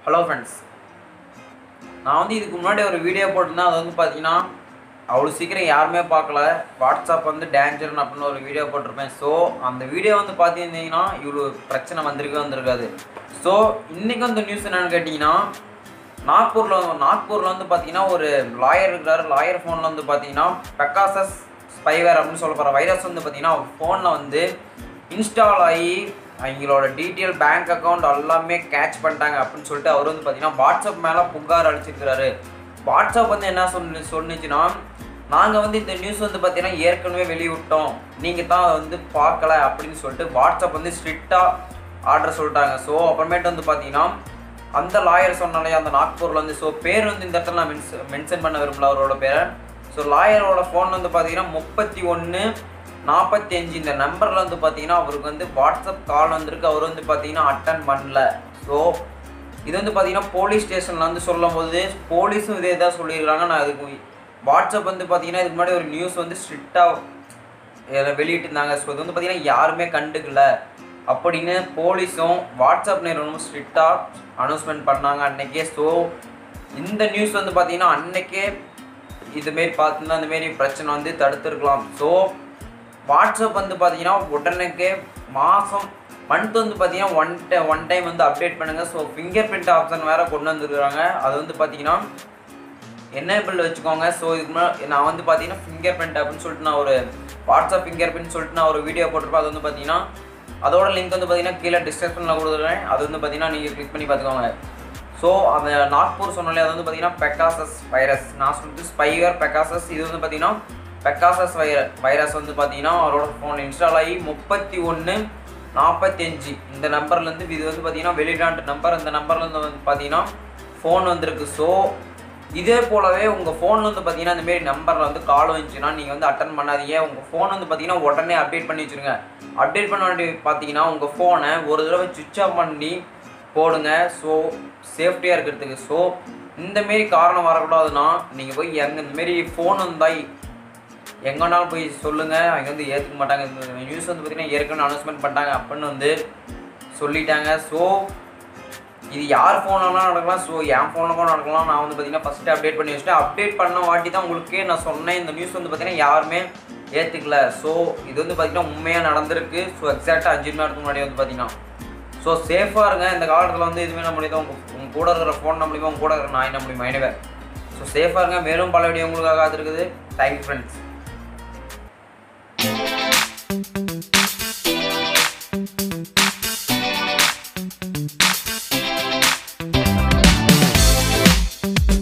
hello friends நான் வந்து இதுக்கு முன்னாடி ஒரு வீடியோ போட்டிருந்தேன் அது வந்து பார்த்தீங்கன்னா அவ்வளோ சீக்கிரம் யாருமே பார்க்கல வாட்ஸ்அப் வந்து டேஞ்சர்னு அப்படின்னு ஒரு வீடியோ போட்டிருப்பேன் ஸோ அந்த வீடியோ வந்து பார்த்துருந்தீங்கன்னா இவ்வளோ பிரச்சனை வந்திருக்கே வந்திருக்காது ஸோ இன்றைக்கி வந்து நியூஸ் என்னென்னு கேட்டிங்கன்னா நாக்பூரில் நாக்பூரில் வந்து பார்த்தீங்கன்னா ஒரு லாயர் இருக்கிறாரு லாயர் ஃபோனில் வந்து பார்த்தீங்கன்னா பெக்காசஸ் ஸ்பைவேர் அப்படின்னு சொல்லப்படுற வைரஸ் வந்து பார்த்தீங்கன்னா அவர் ஃபோனில் வந்து இன்ஸ்டால் ஆகி அவங்களோட டீட்டெயில் பேங்க் அக்கௌண்ட் எல்லாமே கேட்ச் பண்ணிட்டாங்க அப்படின்னு சொல்லிட்டு அவர் வந்து பார்த்தீங்கன்னா வாட்ஸ்அப் மேலே புகார் அளிச்சிருக்கிறாரு வாட்ஸ்அப் வந்து என்ன சொல்லு சொன்னிச்சுன்னா நாங்கள் வந்து இந்த நியூஸ் வந்து பார்த்தீங்கன்னா ஏற்கனவே வெளியிட்டோம் நீங்கள் தான் அதை வந்து பார்க்கல அப்படின்னு சொல்லிட்டு வாட்ஸ்அப் வந்து ஸ்ட்ரிக்டாக ஆர்டர் சொல்லிட்டாங்க ஸோ அப்புறமேட்டு வந்து பார்த்தீங்கன்னா அந்த லாயர் சொன்னாலே அந்த நாக்பூரில் வந்து ஸோ பேர் வந்து இந்த இடத்துல நான் மென்ஸ் மென்ஷன் பண்ண விரும்பல அவரோட பேரை ஸோ லாயரோட ஃபோன் வந்து பார்த்தீங்கன்னா முப்பத்தி ஒன்று நாற்பத்தி அஞ்சு இந்த நம்பரில் வந்து பார்த்தீங்கன்னா அவருக்கு வந்து வாட்ஸ்அப் கால் வந்திருக்கு அவர் வந்து பார்த்தீங்கன்னா அட்டன் பண்ணல ஸோ இது வந்து பார்த்தீங்கன்னா போலீஸ் ஸ்டேஷனில் வந்து சொல்லும் போது போலீஸும் இதே தான் சொல்லியிருக்காங்க நான் அதுக்கு வாட்ஸ்அப் வந்து பார்த்தீங்கன்னா இதுக்கு முன்னாடி ஒரு நியூஸ் வந்து ஸ்ட்ரிக்டாக வெளியிட்டிருந்தாங்க ஸோ இது வந்து பார்த்தீங்கன்னா யாருமே கண்டுக்கல அப்படின்னு போலீஸும் வாட்ஸ்அப் நிறுவனமும் ஸ்ட்ரிக்டாக அனௌன்ஸ்மெண்ட் பண்ணாங்க அன்னைக்கே ஸோ இந்த நியூஸ் வந்து பார்த்தீங்கன்னா அன்னைக்கே இதுமாரி பார்த்துருந்தா இந்தமாரி பிரச்சனை வந்து தடுத்துருக்கலாம் ஸோ வாட்ஸ்அப் வந்து பார்த்தீங்கன்னா உடனே மாதம் மந்த் வந்து பார்த்தீங்கன்னா ஒன் டை ஒன் டைம் வந்து அப்டேட் பண்ணுங்கள் ஸோ ஃபிங்கர் பிரிண்ட் ஆப்ஷன் வேறு கொண்டு வந்துருக்காங்க அது வந்து பார்த்தீங்கன்னா என்னேபிள் வச்சுக்கோங்க ஸோ இதுக்கு முன்னாடி நான் வந்து பார்த்தீங்கன்னா ஃபிங்கர் பிரிண்ட் அப்படின்னு சொல்லிட்டு நான் ஒரு வாட்ஸ்அப் ஃபிங்கர் பிரிண்ட் சொல்லிட்டு நான் ஒரு வீடியோ போட்டிருப்பேன் அது வந்து பார்த்தீங்கன்னா அதோட லிங்க் வந்து பார்த்தீங்கன்னா கீழே டிஸ்கிரிப்ஷனில் கொடுத்துருக்கேன் அது வந்து பார்த்தீங்கன்னா நீங்கள் கிளிக் பண்ணி பார்த்துக்கோங்க ஸோ அந்த நாக்பூர் சொன்னாலே அது வந்து பார்த்தீங்கன்னா பெக்காசஸ் வைரஸ் நான் சொல்லிட்டு ஸ்பைவர் பெக்காசஸ் இது வந்து பார்த்தீங்கன்னா பெக்காசஸ் வைரஸ் வைரஸ் வந்து பார்த்தீங்கன்னா அவரோட ஃபோன் இன்ஸ்டால் ஆகி முப்பத்தி ஒன்று நாற்பத்தஞ்சு இந்த நம்பர்லேருந்து இது வந்து பார்த்தீங்கன்னா வெளிநாட்டு நம்பர் இந்த நம்பர்லேருந்து வந்து பார்த்தீங்கன்னா ஃபோன் வந்திருக்கு ஸோ இதே போலவே உங்கள் ஃபோன் வந்து பார்த்தீங்கன்னா இந்த மாரி நம்பரில் வந்து கால் வந்துச்சுன்னா நீங்கள் வந்து அட்டன் பண்ணாதீங்க உங்கள் ஃபோன் வந்து பார்த்தீங்கன்னா உடனே அப்டேட் பண்ணி வச்சுருங்க அப்டேட் பண்ண வேண்டிய பார்த்தீங்கன்னா உங்கள் ஃபோனை ஒரு தடவை சுவிட்ச் ஆஃப் பண்ணி போடுங்க ஸோ சேஃப்டியாக இருக்கிறதுக்கு ஸோ இந்தமாரி காரணம் வரக்கூடாதுன்னா நீங்கள் போய் எங்கே இந்தமாரி ஃபோன் வந்தால் எங்கேனாலும் போய் சொல்லுங்கள் அவங்க வந்து ஏற்றுக்க மாட்டாங்க இந்த நியூஸ் வந்து பார்த்திங்கன்னா ஏற்கனவே அனௌன்ஸ்மெண்ட் பண்ணிட்டாங்க அப்படின்னு வந்து சொல்லிட்டாங்க ஸோ இது யார் ஃபோன்லாம் நடக்கலாம் ஸோ என் ஃபோனில் கூட நடக்கலாம் நான் வந்து பார்த்தீங்கன்னா ஃபஸ்ட்டு அப்டேட் பண்ணி வச்சுட்டேன் அப்டேட் பண்ண வாட்டி தான் உங்களுக்கே நான் சொன்னேன் இந்த நியூஸ் வந்து பார்த்தீங்கன்னா யாருமே ஏற்றுக்கல ஸோ இது வந்து பார்த்தீங்கன்னா உண்மையாக நடந்திருக்கு ஸோ எக்ஸாக்டாக அஞ்சு மணி நேரத்துக்கு முன்னாடி வந்து பார்த்தீங்கன்னா ஸோ சேஃபாக இருங்க இந்த காலத்தில் வந்து இதுவே நம்ம முடியுதோ உங்கள் உங்கள் கூட இருக்கிற ஃபோன் நம்மளுமே உங்கள் கூட இருக்கிற நான் என்ன முடியும் மைனவே ஸோ சேஃபாக இருங்க மேலும் பல வீடியோ உங்களுக்காக காத்திருக்குது தேங்க்யூ ஃப்ரெண்ட்ஸ் Thank